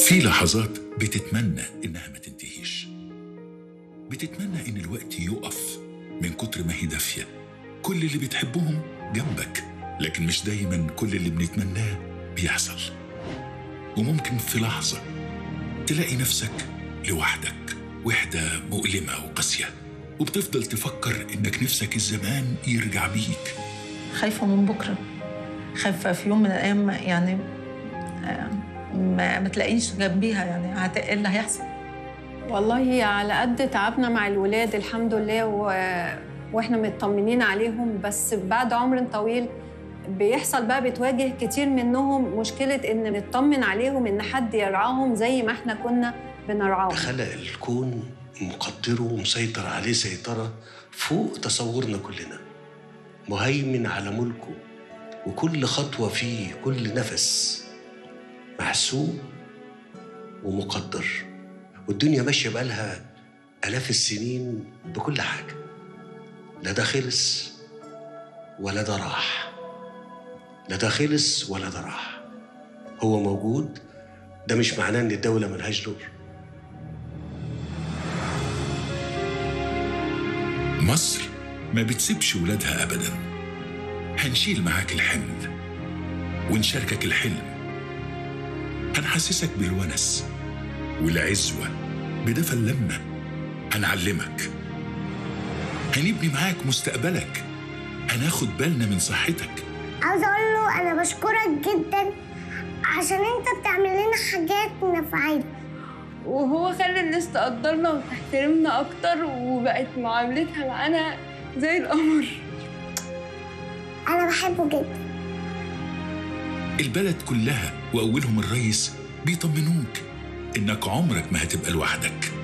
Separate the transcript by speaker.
Speaker 1: في لحظات بتتمنى إنها ما تنتهيش بتتمنى إن الوقت يقف من كتر ما هي دافية كل اللي بتحبهم جنبك لكن مش دايما كل اللي بنتمناه بيحصل وممكن في لحظة تلاقي نفسك لوحدك وحدة مؤلمة وقاسية وبتفضل تفكر إنك نفسك الزمان يرجع بيك
Speaker 2: خايفة من بكرة خايفة في يوم من الأيام يعني آه، ما, ما تلاقيش جنبيها يعني هت- ايه اللي هيحصل
Speaker 3: والله هي على قد تعبنا مع الولاد الحمد لله و... واحنا مطمنين عليهم بس بعد عمر طويل بيحصل بقى بتواجه كتير منهم مشكلة إن نطمن عليهم إن حد يرعاهم زي ما احنا كنا بنرعاهم
Speaker 4: خلق الكون مقدره ومسيطر عليه سيطرة فوق تصورنا كلنا مهيمن على ملكه وكل خطوة فيه كل نفس محسوب ومقدر والدنيا ماشية بقالها آلاف السنين بكل حاجة لا ده خلص ولا ده راح لا ده خلص ولا ده راح هو موجود ده مش معناه ان الدولة ملهاش دور
Speaker 1: مصر ما بتسيبش ولادها أبدا هنشيل معاك الحمل ونشاركك الحلم هنحسسك بالونس والعزوة بدفى اللمة هنعلمك هنبني معاك مستقبلك هناخد بالنا من صحتك
Speaker 5: عاوز اقول له انا بشكرك جدا عشان انت بتعمل لنا حاجات نفعيه
Speaker 6: وهو خلى الناس تقدرنا وتحترمنا أكتر وبقت معاملتها معانا زي القمر
Speaker 5: انا بحبه جدا
Speaker 1: البلد كلها وأولهم الرئيس بيطمنوك إنك عمرك ما هتبقى لوحدك